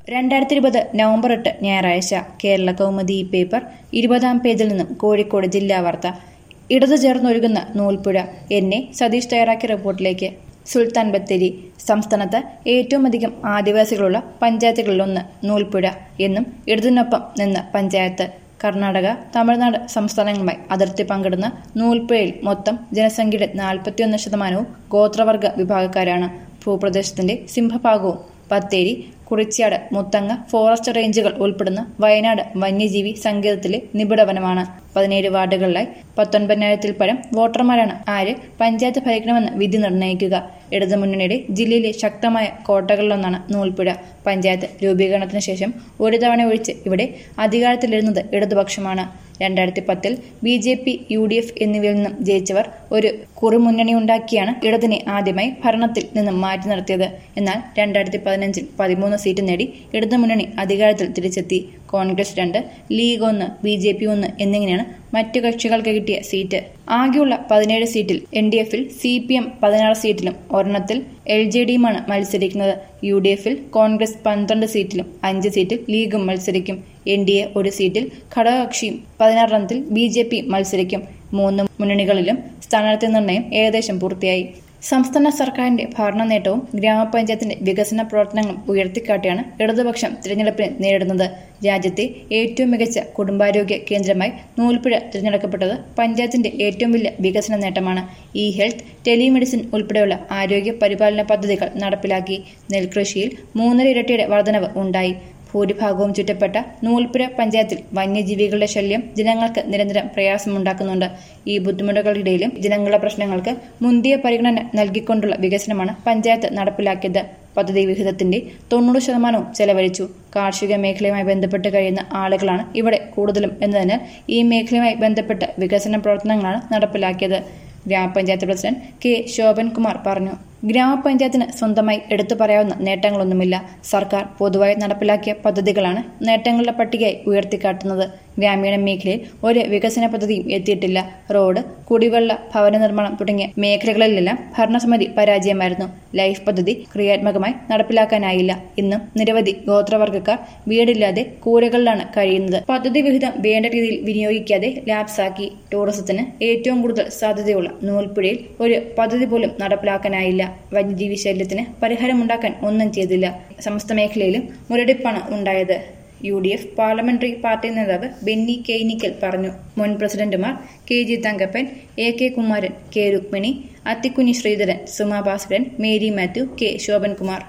രണ്ടായിരത്തി ഇരുപത് നവംബർ എട്ട് ഞായറാഴ്ച കേരള കൗമുദി പേപ്പർ ഇരുപതാം പേജിൽ നിന്നും കോഴിക്കോട് ജില്ലാ വാർത്ത ഇടതു ചേർന്നൊഴുകുന്ന നൂൽപ്പുഴ എന്നെ സതീഷ് തയ്യാറാക്കിയ റിപ്പോർട്ടിലേക്ക് സുൽത്താൻ ബത്തേരി സംസ്ഥാനത്ത് ഏറ്റവും അധികം ആദിവാസികളുള്ള പഞ്ചായത്തുകളിലൊന്ന് നൂൽപ്പുഴ എന്നും ഇടതിനൊപ്പം നിന്ന പഞ്ചായത്ത് കർണാടക തമിഴ്നാട് സംസ്ഥാനങ്ങളുമായി അതിർത്തി പങ്കിടുന്ന നൂൽപ്പുഴയിൽ മൊത്തം ജനസംഖ്യയുടെ നാൽപ്പത്തിയൊന്ന് ശതമാനവും ഗോത്രവർഗ വിഭാഗക്കാരാണ് ഭൂപ്രദേശത്തിന്റെ സിംഹഭാഗവും ബത്തേരി കുറിച്യാട് മുത്തങ്ങ ഫോറസ്റ്റ് റേഞ്ചുകൾ ഉൾപ്പെടുന്ന വയനാട് വന്യജീവി സങ്കേതത്തിലെ നിബിഡ വനമാണ് പതിനേഴ് വാർഡുകളിലായി പത്തൊൻപതിനായിരത്തിൽ പരം വോട്ടർമാരാണ് ആര് പഞ്ചായത്ത് ഭരിക്കണമെന്ന് വിധി നിർണ്ണയിക്കുക ഇടതുമുന്നണിയുടെ ജില്ലയിലെ ശക്തമായ കോട്ടകളിലൊന്നാണ് നൂൽപ്പുഴ പഞ്ചായത്ത് രൂപീകരണത്തിന് ശേഷം ഒരു തവണ ഒഴിച്ച് ഇവിടെ അധികാരത്തിലിരുന്നത് ഇടതുപക്ഷമാണ് രണ്ടായിരത്തി പത്തിൽ B J P U D F എന്നിവയിൽ നിന്നും ജയിച്ചവർ ഒരു കുറുമുന്നണി ഉണ്ടാക്കിയാണ് ഇടതിനെ ആദ്യമായി ഭരണത്തിൽ നിന്നും മാറ്റി നിർത്തിയത് എന്നാൽ രണ്ടായിരത്തി പതിനഞ്ചിൽ പതിമൂന്ന് സീറ്റ് നേടി ഇടതുമുന്നണി അധികാരത്തിൽ തിരിച്ചെത്തി കോൺഗ്രസ് രണ്ട് ലീഗ് ഒന്ന് ബി ജെ പി ഒന്ന് എന്നിങ്ങനെയാണ് മറ്റു കക്ഷികൾക്ക് കിട്ടിയ സീറ്റ് ആകെയുള്ള പതിനേഴ് സീറ്റിൽ എൻ ഡി എഫിൽ സി പി എം പതിനാറ് സീറ്റിലും ഒരെണ്ണത്തിൽ എൽ ജെ ഡിയുമാണ് മത്സരിക്കുന്നത് യു ഡി എഫിൽ കോൺഗ്രസ് പന്ത്രണ്ട് സീറ്റിലും അഞ്ച് സീറ്റിൽ ലീഗും മത്സരിക്കും എൻ ഡി എ ഒരു സീറ്റിൽ ഘടകകക്ഷിയും പതിനാറെണ്ണത്തിൽ ബി ജെ പി മത്സരിക്കും മൂന്ന് മുന്നണികളിലും സ്ഥാനാർത്ഥി നിർണയം ഏകദേശം പൂർത്തിയായി സംസ്ഥാന സർക്കാരിന്റെ ഭരണ നേട്ടവും ഗ്രാമപഞ്ചായത്തിന്റെ വികസന പ്രവർത്തനങ്ങളും ഉയർത്തിക്കാട്ടിയാണ് ഇടതുപക്ഷം തിരഞ്ഞെടുപ്പിനെ നേരിടുന്നത് രാജ്യത്തെ ഏറ്റവും മികച്ച കുടുംബാരോഗ്യ കേന്ദ്രമായി നൂൽപ്പുഴ തിരഞ്ഞെടുക്കപ്പെട്ടത് പഞ്ചായത്തിന്റെ ഏറ്റവും വലിയ വികസന നേട്ടമാണ് ഇ ഹെൽത്ത് ടെലിമെഡിസിൻ ഉൾപ്പെടെയുള്ള ആരോഗ്യ പരിപാലന പദ്ധതികൾ നടപ്പിലാക്കി നെൽകൃഷിയിൽ മൂന്നര ഇരട്ടിയുടെ വർധനവ് ഉണ്ടായി ഭൂരിഭാഗവും ചുറ്റപ്പെട്ട നൂൽപ്പുര പഞ്ചായത്തിൽ വന്യജീവികളുടെ ശല്യം ജനങ്ങൾക്ക് നിരന്തരം പ്രയാസമുണ്ടാക്കുന്നുണ്ട് ഈ ബുദ്ധിമുട്ടുകൾക്കിടയിലും ജനങ്ങളുടെ പ്രശ്നങ്ങൾക്ക് മുന്തിയ പരിഗണന നൽകിക്കൊണ്ടുള്ള വികസനമാണ് പഞ്ചായത്ത് നടപ്പിലാക്കിയത് പദ്ധതി വിഹിതത്തിന്റെ തൊണ്ണൂറ് ശതമാനവും ചെലവഴിച്ചു കാർഷിക മേഖലയുമായി ബന്ധപ്പെട്ട് കഴിയുന്ന ആളുകളാണ് ഇവിടെ കൂടുതലും എന്നതിനാൽ ഈ മേഖലയുമായി ബന്ധപ്പെട്ട വികസന പ്രവർത്തനങ്ങളാണ് നടപ്പിലാക്കിയത് ഗ്രാമപഞ്ചായത്ത് പ്രസിഡന്റ് കെ ശോഭൻകുമാർ പറഞ്ഞു ഗ്രാമപഞ്ചായത്തിന് സ്വന്തമായി എടുത്തു പറയാവുന്ന നേട്ടങ്ങളൊന്നുമില്ല സർക്കാർ പൊതുവായി നടപ്പിലാക്കിയ പദ്ധതികളാണ് നേട്ടങ്ങളുടെ പട്ടികയായി ഉയർത്തിക്കാട്ടുന്നത് ഗ്രാമീണ മേഖലയിൽ ഒരു വികസന പദ്ധതിയും എത്തിയിട്ടില്ല റോഡ് കുടിവെള്ള ഭവന നിർമ്മാണം തുടങ്ങിയ മേഖലകളിലെല്ലാം ഭരണസമിതി പരാജയമായിരുന്നു ലൈഫ് പദ്ധതി ക്രിയാത്മകമായി നടപ്പിലാക്കാനായില്ല ഇന്നും നിരവധി ഗോത്രവർഗക്കാർ വീടില്ലാതെ കൂരകളിലാണ് കഴിയുന്നത് പദ്ധതി വിഹിതം വേണ്ട രീതിയിൽ വിനിയോഗിക്കാതെ ലാപ്സാക്കി ടൂറിസത്തിന് ഏറ്റവും കൂടുതൽ സാധ്യതയുള്ള നൂൽപ്പുഴയിൽ ഒരു പദ്ധതി പോലും നടപ്പിലാക്കാനായില്ല വന്യജീവി ശല്യത്തിന് പരിഹാരമുണ്ടാക്കാൻ ഒന്നും ചെയ്തില്ല സമസ്ത മേഖലയിലും മുരടിപ്പാണ് ഉണ്ടായത് U D F parliamentary party നേതാവ് ബെന്നി കെയ്നിക്കൽ പറഞ്ഞു മുൻ പ്രസിഡന്റുമാർ K G Thankappan A K Kumaran K Rukmini Athikkunhi Sreedharan Suma Bhaskaran Mary Mathew K ശോഭൻകുമാർ